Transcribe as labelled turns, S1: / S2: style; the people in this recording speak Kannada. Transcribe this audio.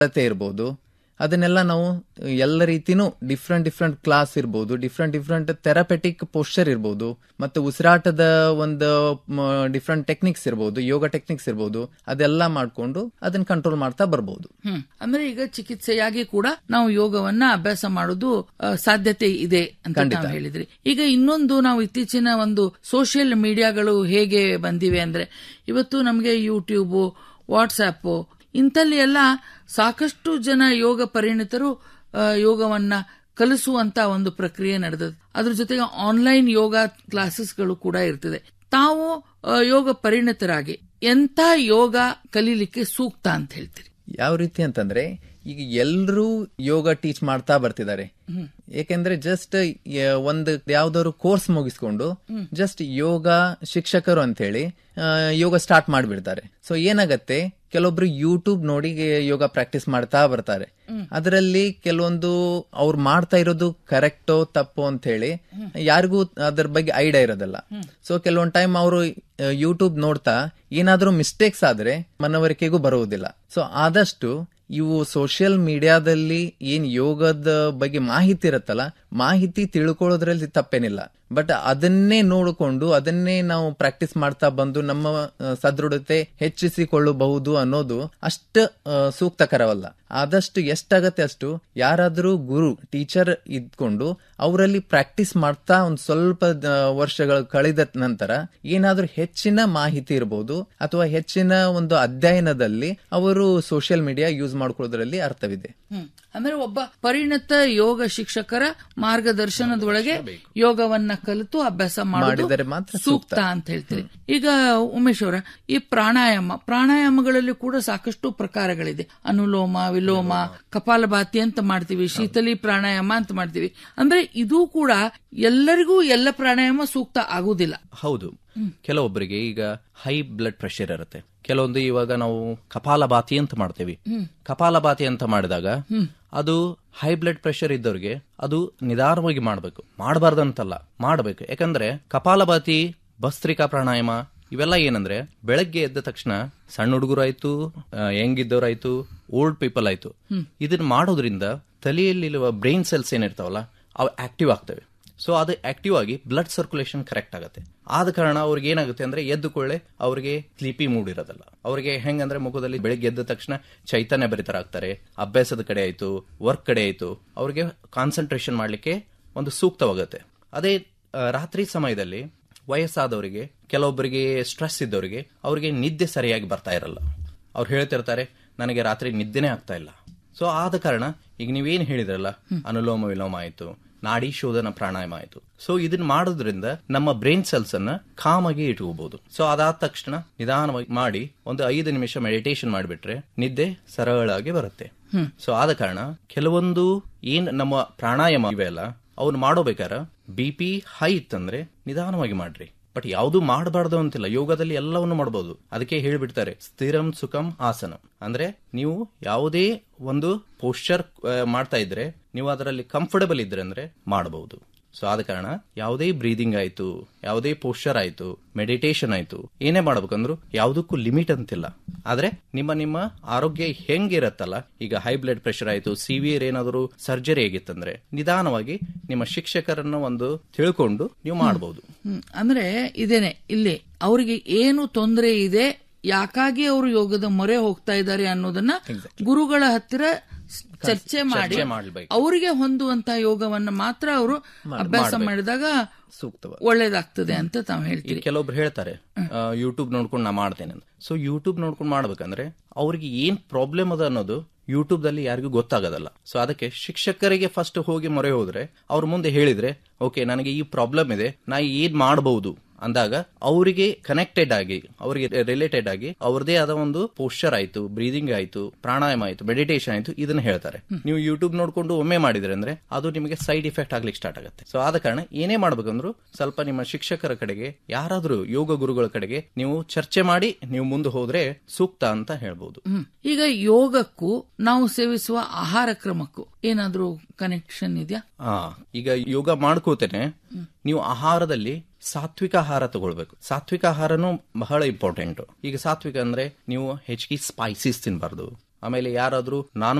S1: ಅಳತೆ ಇರ್ಬೋದು ಅದನ್ನೆಲ್ಲ ನಾವು ಎಲ್ಲ ರೀತಿನೂ ಡಿಫ್ರೆಂಟ್ ಡಿಫ್ರೆಂಟ್ ಕ್ಲಾಸ್ ಇರ್ಬೋದು ಡಿಫ್ರೆಂಟ್ ಡಿಫ್ರೆಂಟ್ ಥೆರಪೆಟಿಕ್ ಪೋಸ್ಚರ್ ಇರ್ಬೋದು ಮತ್ತೆ ಉಸಿರಾಟದ ಒಂದು ಡಿಫ್ರೆಂಟ್ ಟೆಕ್ನಿಕ್ಸ್ ಇರ್ಬೋದು ಯೋಗ ಟೆಕ್ನಿಕ್ಸ್ ಇರ್ಬೋದು ಅದೆಲ್ಲ ಮಾಡ್ಕೊಂಡು ಅದನ್ನ ಕಂಟ್ರೋಲ್ ಮಾಡ್ತಾ ಬರ್ಬೋದು
S2: ಹ್ಮ್ ಅಂದ್ರೆ ಈಗ ಚಿಕಿತ್ಸೆಯಾಗಿ ಕೂಡ ನಾವು ಯೋಗವನ್ನ ಅಭ್ಯಾಸ ಮಾಡೋದು ಆ, ಸಾಧ್ಯತೆ ಇದೆ ಅಂತ
S1: ಖಂಡಿತ.
S2: ನಾವು ಹೇಳಿದ್ರಿ ಈಗ ಇನ್ನೊಂದು ನಾವು ಇತ್ತೀಚಿನ ಒಂದು ಸೋಷಿಯಲ್ ಮೀಡಿಯಾಗಳು ಹೇಗೆ ಬಂದಿವೆ ಅಂದ್ರೆ ಇವತ್ತು ನಮಗೆ ಯೂಟ್ಯೂಬ್ ವಾಟ್ಸ್ಆಪ್ ಇಂಥಲ್ಲಿ ಎಲ್ಲ ಸಾಕಷ್ಟು ಜನ ಯೋಗ ಪರಿಣಿತರು ಆ, ಯೋಗವನ್ನ ಕಲಿಸುವಂತ ಒಂದು ಪ್ರಕ್ರಿಯೆ ನಡೆದது ಅದ್ರ ಜೊತೆಗೆ ಆನ್ಲೈನ್ ಯೋಗ ಕ್ಲಾಸಸ್ಗಳು ಕೂಡ ಇರ್ತದೆ ತಾವು ಆ, ಯೋಗ ಪರಿಣಿತರಾಗಿ ಎಂತ ಯೋಗ ಕಲೀಲಿಕ್ಕೆ ಸೂಕ್ತ ಅಂತ ಹೇಳ್ತೀರಿ
S1: ಯಾವ ರೀತಿ ಅಂತಂದ್ರೆ ಈಗ ಎಲ್ರೂ ಯೋಗ ಟೀಚ್ ಮಾಡ್ತಾ ಬರ್ತಿದ್ದಾರೆ ಏಕೆಂದ್ರೆ ಜಸ್ಟ್ ಒಂದು ಯಾವ್ದಾದ್ರು ಕೋರ್ಸ್ ಮುಗಿಸ್ಕೊಂಡು ಜಸ್ಟ್ ಯೋಗ ಶಿಕ್ಷಕರು ಅಂತ ಹೇಳಿ ಆ, ಯೋಗ ಸ್ಟಾರ್ಟ್ ಮಾಡ್ಬಿಡ್ತಾರೆ ಸೊ ಏನಾಗತ್ತೆ ಕೆಲವೊಬ್ರು ಯೂಟ್ಯೂಬ್ ನೋಡಿ ಯೋಗ ಪ್ರಾಕ್ಟೀಸ್ ಮಾಡ್ತಾ ಬರ್ತಾರೆ ಅದರಲ್ಲಿ ಕೆಲವೊಂದು ಅವ್ರು ಮಾಡ್ತಾ ಇರೋದು ಕರೆಕ್ಟೋ ತಪ್ಪೋ ಅಂತ ಹೇಳಿ ಯಾರಿಗೂ ಅದ್ರ ಬಗ್ಗೆ ಐಡಿಯಾ ಇರೋದಿಲ್ಲ ಸೊ ಕೆಲವೊಂದ್ ಟೈಮ್ ಅವರು ಯೂಟ್ಯೂಬ್ ನೋಡ್ತಾ ಏನಾದ್ರೂ ಮಿಸ್ಟೇಕ್ಸ್ ಆದ್ರೆ ಮನವರಿಕೆಗೂ ಬರುವುದಿಲ್ಲ ಸೊ ಆದಷ್ಟು ಇವು ಸೋಷಿಯಲ್ ಮೀಡಿಯಾದಲ್ಲಿ ಏನ್ ಯೋಗದ ಬಗ್ಗೆ ಮಾಹಿತಿ ಇರುತ್ತಲ್ಲ ಮಾಹಿತಿ ತಿಳ್ಕೊಳ್ಳೋದ್ರಲ್ಲಿ ತಪ್ಪೇನಿಲ್ಲ ಬಟ್ ಅದನ್ನೇ ನೋಡಿಕೊಂಡು ಅದನ್ನೇ ನಾವು ಪ್ರಾಕ್ಟೀಸ್ ಮಾಡ್ತಾ ಬಂದು ನಮ್ಮ ಆ, ಸದೃಢತೆ ಹೆಚ್ಚಿಸಿಕೊಳ್ಳಬಹುದು ಅನ್ನೋದು ಅಷ್ಟ ಆ, ಸೂಕ್ತಕರವಲ್ಲ ಆದಷ್ಟು ಎಷ್ಟಾಗತ್ತೆ ಅಷ್ಟು ಯಾರಾದ್ರೂ ಗುರು ಟೀಚರ್ ಇದ್ಕೊಂಡು ಅವರಲ್ಲಿ ಪ್ರಾಕ್ಟೀಸ್ ಮಾಡ್ತಾ ಒಂದ್ ಸ್ವಲ್ಪ ದ- ವರ್ಷಗಳು ಕಳೆದ ನಂತರ ಏನಾದ್ರೂ ಹೆಚ್ಚಿನ ಮಾಹಿತಿ ಇರಬಹುದು ಅಥವಾ ಹೆಚ್ಚಿನ ಒಂದು ಅಧ್ಯಯನದಲ್ಲಿ ಅವರು ಸೋಷಿಯಲ್ ಮೀಡಿಯಾ ಯೂಸ್ ಮಾಡ್ಕೊಳ್ಳೋದ್ರಲ್ಲಿ ಅರ್ಥವಿದೆ
S2: ಹ್ಮ್. ಅಂದ್ರೆ ಒಬ್ಬ ಪರಿಣತ ಯೋಗ ಶಿಕ್ಷಕರ ಮಾರ್ಗದರ್ಶನದೊಳಗೆ ಯೋಗವನ್ನ ಕಲಿತು ಅಭ್ಯಾಸ ಮಾಡೋದು
S1: ಮಾಡಿದರೆ ಮಾತ್ರ
S2: ಸೂಕ್ತ ಅಂತ ಹೇಳ್ತೀರಿ ಈಗ ಉಮೇಶ್ ಅವರ ಈ ಪ್ರಾಣಾಯಾಮ ಪ್ರಾಣಾಯಾಮಗಳಲ್ಲಿ ಕೂಡ ಸಾಕಷ್ಟು ಪ್ರಕಾರಗಳಿದೆ ಅನುಲೋಮ ವಿಲೋಮ ಕಪಾಲಭಾತಿ ಅಂತ ಮಾಡ್ತೀವಿ ಶೀತಲಿ ಪ್ರಾಣಾಯಾಮ ಅಂತ ಮಾಡ್ತೀವಿ ಅಂದ್ರೆ ಇದು ಕೂಡ ಎಲ್ಲರಿಗೂ ಎಲ್ಲ ಪ್ರಾಣಾಯಾಮ ಸೂಕ್ತ ಆಗುದಿಲ್ಲ
S3: ಹೌದು ಕೆಲವೊಬ್ಬರಿಗೆ ಈಗ ಹೈ ಬ್ಲಡ್ ಪ್ರೆಷರ್ ಇರುತ್ತೆ ಕೆಲವೊಂದು ಇವಾಗ ನಾವು ಕಪಾಲಭಾತಿ ಅಂತ ಮಾಡ್ತೇವೆ ಕಪಾಲಭಾತಿ ಅಂತ ಮಾಡಿದಾಗ ಅದು ಹೈ ಬ್ಲಡ್ ಪ್ರೆಷರ್ ಇದ್ದವ್ರಿಗೆ ಅದು ನಿಧಾನವಾಗಿ ಮಾಡಬೇಕು ಮಾಡಬಾರ್ದಂತಲ್ಲ ಮಾಡಬೇಕು ಯಾಕಂದ್ರೆ ಕಪಾಲಭಾತಿ ಭಸ್ತ್ರಿಕಾ ಪ್ರಾಣಾಯಾಮ ಇವೆಲ್ಲ ಏನಂದ್ರೆ ಬೆಳಗ್ಗೆ ಎದ್ದ ತಕ್ಷಣ ಸಣ್ಣ ಹುಡುಗರಾಯ್ತು ಹೆಂಗಿದ್ದವರಾಯ್ತು ಓಲ್ಡ್ ಪೀಪಲ್ ಆಯ್ತು ಇದನ್ನ ಮಾಡೋದ್ರಿಂದ ತಲೆಯಲ್ಲಿರುವ ಬ್ರೈನ್ ಸೆಲ್ಸ್ ಏನಿರ್ತಾವಲ್ಲ ಅವು ಆಕ್ಟಿವ್ ಆಗ್ತವೆ ಸೊ ಅದು ಆಕ್ಟಿವ್ ಆಗಿ ಬ್ಲಡ್ ಸರ್ಕ್ಯುಲೇಷನ್ ಕರೆಕ್ಟ್ ಆಗುತ್ತೆ ಆದ ಕಾರಣ ಅವ್ರಿಗೆ ಏನಾಗುತ್ತೆ ಅಂದ್ರೆ ಎದ್ದು ಕೊಳ್ಳೆ ಅವ್ರಿಗೆ ಸ್ಲೀಪಿ ಮೂಡ್ ಇರೋದಲ್ಲ ಅವ್ರಿಗೆ ಹೆಂಗಂದ್ರೆ ಮುಖದಲ್ಲಿ ಬೆಳಿಗ್ಗೆ ಎದ್ದ ತಕ್ಷಣ ಚೈತನ್ಯ ಭರಿತರಾಗ್ತಾರೆ ಅಭ್ಯಾಸದ ಕಡೆ ಆಯ್ತು ವರ್ಕ್ ಕಡೆ ಆಯ್ತು ಅವ್ರಿಗೆ ಕಾನ್ಸಂಟ್ರೇಷನ್ ಮಾಡ್ಲಿಕ್ಕೆ ಒಂದು ಸೂಕ್ತವಾಗುತ್ತೆ ಅದೇ ಆ, ರಾತ್ರಿ ಸಮಯದಲ್ಲಿ ವಯಸ್ಸಾದವರಿಗೆ ಕೆಲವೊಬ್ಬರಿಗೆ ಸ್ಟ್ರೆಸ್ ಇದ್ದವರಿಗೆ ಅವರಿಗೆ ನಿದ್ದೆ ಸರಿಯಾಗಿ ಬರ್ತಾ ಇರಲ್ಲ ಅವ್ರು ಹೇಳ್ತಿರ್ತಾರೆ ನನಗೆ ರಾತ್ರಿ ನಿದ್ದೆನೇ ಆಗ್ತಾ ಇಲ್ಲ ಸೊ ಆದ ಕಾರಣ ಈಗ ನೀವೇನ್ ಹೇಳಿದ್ರಲ್ಲ ಅನುಲೋಮ ವಿಲೋಮ ಆಯ್ತು ನಾಡಿ ಶೋಧನ ಪ್ರಾಣಾಯಾಮ ಆಯ್ತು ಸೊ ಇದನ್ನ ಮಾಡೋದ್ರಿಂದ ನಮ್ಮ ಬ್ರೈನ್ ಸೆಲ್ಸ್ ಅನ್ನ ಕಾಮಾಗಿ ಇಟ್ಕೋಬಹುದು ಸೊ ಅದಾದ ತಕ್ಷಣ ನಿಧಾನವಾಗಿ ಮಾಡಿ ಒಂದು ಐದು ನಿಮಿಷ ಮೆಡಿಟೇಷನ್ ಮಾಡಿಬಿಟ್ರೆ ನಿದ್ದೆ ಸರಳಾಗಿ ಬರುತ್ತೆ ಸೊ ಆದ ಕಾರಣ ಕೆಲವೊಂದು ಏನ್ ನಮ್ಮ ಪ್ರಾಣಾಯಾಮ ಇವೆ ಅಲ್ಲ ಅವ್ನು ಮಾಡೋಬೇಕಾರ ಬಿ ಪಿ ಹೈ ಇತ್ತಂದ್ರೆ ನಿಧಾನವಾಗಿ ಮಾಡ್ರಿ ಬಟ್ ಯಾವುದು ಮಾಡಬಾರ್ದು ಅಂತಿಲ್ಲ ಯೋಗದಲ್ಲಿ ಎಲ್ಲವನ್ನು ಮಾಡಬಹುದು ಅದಕ್ಕೆ ಹೇಳ್ಬಿಡ್ತಾರೆ ಸ್ಥಿರಂ ಸುಖಂ ಆಸನಂ ಅಂದ್ರೆ ನೀವು ಯಾವುದೇ ಒಂದು ಪೋಶ್ಚರ್ ಮಾಡ್ತಾ ಇದ್ರೆ ನೀವು ಅದರಲ್ಲಿ ಕಂಫರ್ಟಬಲ್ ಇದ್ರೆ ಅಂದ್ರೆ ಮಾಡಬಹುದು ಸೊ ಆದ ಕಾರಣ ಯಾವುದೇ ಬ್ರೀದಿಂಗ್ ಆಯ್ತು ಯಾವುದೇ ಪೋಶ್ಚರ್ ಆಯ್ತು ಮೆಡಿಟೇಷನ್ ಆಯ್ತು ಏನೇ ಮಾಡ್ಬೇಕಂದ್ರು ಯಾವುದಕ್ಕೂ ಲಿಮಿಟ್ ಅಂತಿಲ್ಲ ಆದ್ರೆ ನಿಮ್ಮ ನಿಮ್ಮ ಆರೋಗ್ಯ ಹೆಂಗಿರತ್ತಲ್ಲ ಈಗ ಹೈ ಬ್ಲಡ್ ಪ್ರೆಷರ್ ಆಯ್ತು ಸಿವಿಯರ್ ಏನಾದರೂ ಸರ್ಜರಿ ಆಗಿತ್ತಂದ್ರೆ ನಿಧಾನವಾಗಿ ನಿಮ್ಮ ಶಿಕ್ಷಕರನ್ನ ಒಂದು ತಿಳ್ಕೊಂಡು ನೀವು ಮಾಡಬಹುದು
S2: ಹ್ಮ್. ಅಂದ್ರೆ ಇದೇನೆ ಇಲ್ಲಿ ಅವರಿಗೆ ಏನು ತೊಂದರೆ ಇದೆ ಯಾಕಾಗಿ ಅವರು ಯೋಗದ ಮೊರೆ ಹೋಗ್ತಾ ಇದ್ದಾರೆ ಅನ್ನೋದನ್ನ ಗುರುಗಳ ಹತ್ತಿರ ಸ್- ಚರ್ಚೆ ಮಾಡಿ
S3: ಮಾಡ್ಬೇಕು.
S2: ಅವರಿಗೆ ಹೊಂದುವಂತ ಯೋಗವನ್ನ ಮಾತ್ರ ಅವರು ಅಭ್ಯಾಸ ಮಾಡಿದಾಗ
S1: ಸೂಕ್ತವ
S2: ಒಳ್ಳೇದಾಗ್ತದೆ ಅಂತ ತಾವು
S3: ಈಗ
S2: ಹೇಳ್ತೀರಿ
S3: ಕೆಲವೊಬ್ರು ಹೇಳ್ತಾರೆ ಯೂಟ್ಯೂಬ್ ನೋಡ್ಕೊಂಡು ನಾ ಮಾಡ್ತೇನೆ ಅಂತ ಸೊ ಯೂಟ್ಯೂಬ್ ನೋಡ್ಕೊಂಡು ಮಾಡ್ಬೇಕಂದ್ರೆ ಅವ್ರಿಗೆ ಏನ್ ಪ್ರಾಬ್ಲಮ್ ಅದ ಅನ್ನೋದು ಯೂಟ್ಯೂಬ್ ದಲ್ಲಿ ಯಾರಿಗೂ ಗೊತ್ತಾಗೋದಲ್ಲ ಸೊ ಅದಕ್ಕೆ ಶಿಕ್ಷಕರಿಗೆ ಫಸ್ಟ್ ಹೋಗಿ ಮೊರೆ ಹೋದ್ರೆ ಅವ್ರ ಮುಂದೆ ಹೇಳಿದ್ರೆ ಓಕೆ ನನಗೆ ಈ ಪ್ರಾಬ್ಲಮ್ ಇದೆ ನಾ ಏನ್ ಮಾಡಬಹುದು ಅಂದಾಗ ಅವರಿಗೆ ಕನೆಕ್ಟೆಡ್ ಆಗಿ ಅವರಿಗೆ ರಿಲೇಟೆಡ್ ಆಗಿ ಅವ್ರದೇ ಆದ ಒಂದು ಪೋಸ್ಚರ್ ಆಯ್ತು ಬ್ರೀದಿಂಗ್ ಆಯ್ತು ಪ್ರಾಣಾಯಾಮ ಆಯ್ತು ಮೆಡಿಟೇಷನ್ ಆಯ್ತು ಇದನ್ನ ಹೇಳ್ತಾರೆ ನೀವು ಯೂಟ್ಯೂಬ್ ನೋಡ್ಕೊಂಡು ಒಮ್ಮೆ ಮಾಡಿದ್ರೆ ಅಂದ್ರೆ ಅದು ನಿಮಗೆ ಸೈಡ್ ಇಫೆಕ್ಟ್ ಆಗ್ಲಿಕ್ಕೆ ಸ್ಟಾರ್ಟ್ ಆಗುತ್ತೆ ಸೊ ಆದ ಕಾರಣ ಏನೇ ಮಾಡ್ಬೇಕಂದ್ರು ಸ್ವಲ್ಪ ನಿಮ್ಮ ಶಿಕ್ಷಕರ ಕಡೆಗೆ ಯಾರಾದ್ರೂ ಯೋಗ ಗುರುಗಳ ಕಡೆಗೆ ನೀವು ಚರ್ಚೆ ಮಾಡಿ ನೀವು ಮುಂದೆ ಹೋದ್ರೆ ಸೂಕ್ತ ಅಂತ ಹೇಳ್ಬಹುದು
S2: ಹ್ಮ್. ಈಗ ಯೋಗಕ್ಕೂ ನಾವು ಸೇವಿಸುವ ಆಹಾರ ಕ್ರಮಕ್ಕೂ ಏನಾದ್ರೂ ಕನೆಕ್ಷನ್ ಇದೆಯಾ
S3: ಆ ಈಗ ಯೋಗ ಮಾಡ್ಕೋತೇನೆ ನೀವು ಆಹಾರದಲ್ಲಿ ಸಾತ್ವಿಕ ಆಹಾರ ತಗೊಳ್ಬೇಕು ಸಾತ್ವಿಕ ಆಹಾರನು ಬಹಳ ಇಂಪಾರ್ಟೆಂಟ್ ಈಗ ಸಾತ್ವಿಕ ಅಂದ್ರೆ ನೀವು ಹೆಚ್ಚಿಗೆ ಸ್ಪೈಸಸ್ ತಿನ್ಬಾರ್ದು ಆಮೇಲೆ ಯಾರಾದ್ರೂ ನಾನು